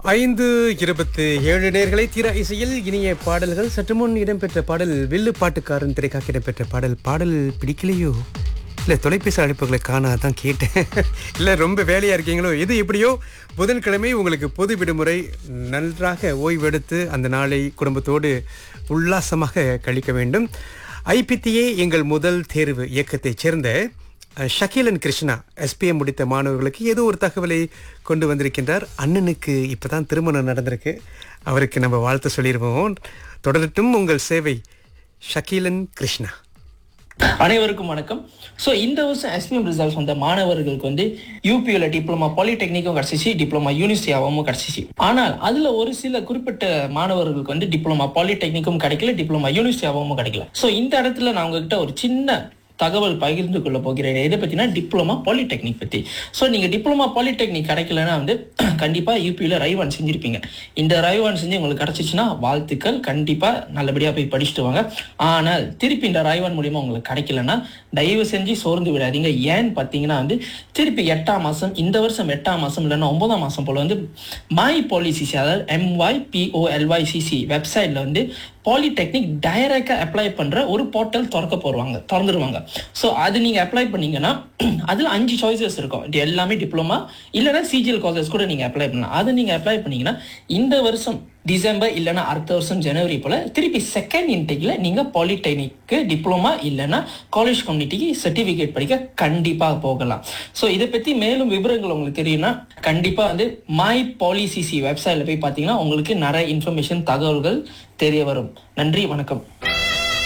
ஐந்து இருபத்து ஏழு நேர்களை தீர இசையில் இனிய பாடல்கள் சற்று முன் இடம்பெற்ற பாடல் வில்லு பாட்டுக்காரன் திரைக்காக இடம்பெற்ற பாடல் பாடல் பிடிக்கலையோ இல்லை தொலைபேசி அழைப்புகளை காணாதான் கேட்டேன் இல்லை ரொம்ப வேலையாக இருக்கீங்களோ எது எப்படியோ புதன்கிழமை உங்களுக்கு பொது விடுமுறை நன்றாக ஓய்வெடுத்து அந்த நாளை குடும்பத்தோடு உல்லாசமாக கழிக்க வேண்டும் ஐபித்தியே எங்கள் முதல் தேர்வு இயக்கத்தைச் சேர்ந்த அஹ், ஷக்கீலன் கிருஷ்ணா எஸ்பிஎம் முடித்த மாணவர்களுக்கு ஏதோ ஒரு தகவலை கொண்டு வந்திருக்கின்றார் அண்ணனுக்கு இப்பதான் திருமணம் நடந்திருக்கு அவருக்கு நம்ம வாழ்த்து சொல்லிடுவோம் தொடரட்டும் உங்கள் சேவை ஷக்கீலன் கிருஷ்ணா அனைவருக்கும் வணக்கம் ஸோ இந்த வருஷம் எஸ்பிஎம் ரிசல்ட்ஸ் வந்த மாணவர்களுக்கு வந்து யூபியில் டிப்ளமா பாலிடெக்னிக்கும் கிடச்சிச்சு டிப்ளமா யூனிவர்சிட்டியாகவும் கிடச்சிச்சு ஆனால் அதில் ஒரு சில குறிப்பிட்ட மாணவர்களுக்கு வந்து டிப்ளமா பாலிடெக்னிக்கும் கிடைக்கல டிப்ளமா யூனிவர்சிட்டியாகவும் கிடைக்கல ஸோ இந்த இடத்துல நான் உங்ககிட்ட ஒரு சின்ன தகவல் பகிர்ந்து கொள்ள போகிறேன் எதை பற்றினா டிப்ளமா பாலிடெக்னிக் பற்றி ஸோ நீங்கள் டிப்ளமா பாலிடெக்னிக் கிடைக்கலன்னா வந்து கண்டிப்பாக யூபியில் ரைவான் செஞ்சுருப்பீங்க இந்த ரைவான் செஞ்சு உங்களுக்கு கிடச்சிச்சின்னா வாழ்த்துக்கள் கண்டிப்பாக நல்லபடியாக போய் படிச்சுட்டு வாங்க ஆனால் திருப்பி இந்த ரைவான் மூலியமா உங்களுக்கு கிடைக்கலன்னா தயவு செஞ்சு சோர்ந்து விடாதீங்க ஏன்னு பார்த்தீங்கன்னா வந்து திருப்பி எட்டாம் மாதம் இந்த வருஷம் எட்டாம் மாதம் இல்லைன்னா ஒன்பதாம் மாதம் போல் வந்து மை பாலிசிசி அதாவது எம்ஒய் பிஓஎல்ஒய்சிசி வெப்சைட்டில் வந்து பாலிடெக்னிக் டைரக்டாக அப்ளை பண்ணுற ஒரு போர்ட்டல் திறக்க போடுவாங்க திறந்துருவாங்க ஸோ அது நீங்கள் அப்ளை பண்ணீங்கன்னா அதில் அஞ்சு சாய்ஸஸ் இருக்கும் இது எல்லாமே டிப்ளமா இல்லைன்னா சிஜிஎல் காலேஜஸ் கூட நீங்கள் அப்ளை பண்ணலாம் அதை நீங்கள் அப்ளை பண்ணீங்கன்னா இந்த வருஷம் டிசம்பர் இல்லைன்னா அடுத்த வருஷம் ஜனவரி போல் திருப்பி செகண்ட் இன்டேக்கில் நீங்கள் பாலிடெக்னிக்கு டிப்ளமா இல்லைன்னா காலேஜ் கம்யூனிட்டிக்கு சர்டிஃபிகேட் படிக்க கண்டிப்பாக போகலாம் ஸோ இதை பற்றி மேலும் விவரங்கள் உங்களுக்கு தெரியும்னா கண்டிப்பாக வந்து மை பாலிசிசி வெப்சைட்டில் போய் பார்த்தீங்கன்னா உங்களுக்கு நிறைய இன்ஃபர்மேஷன் தகவல்கள் தெரிய வரும் நன்றி வணக்கம்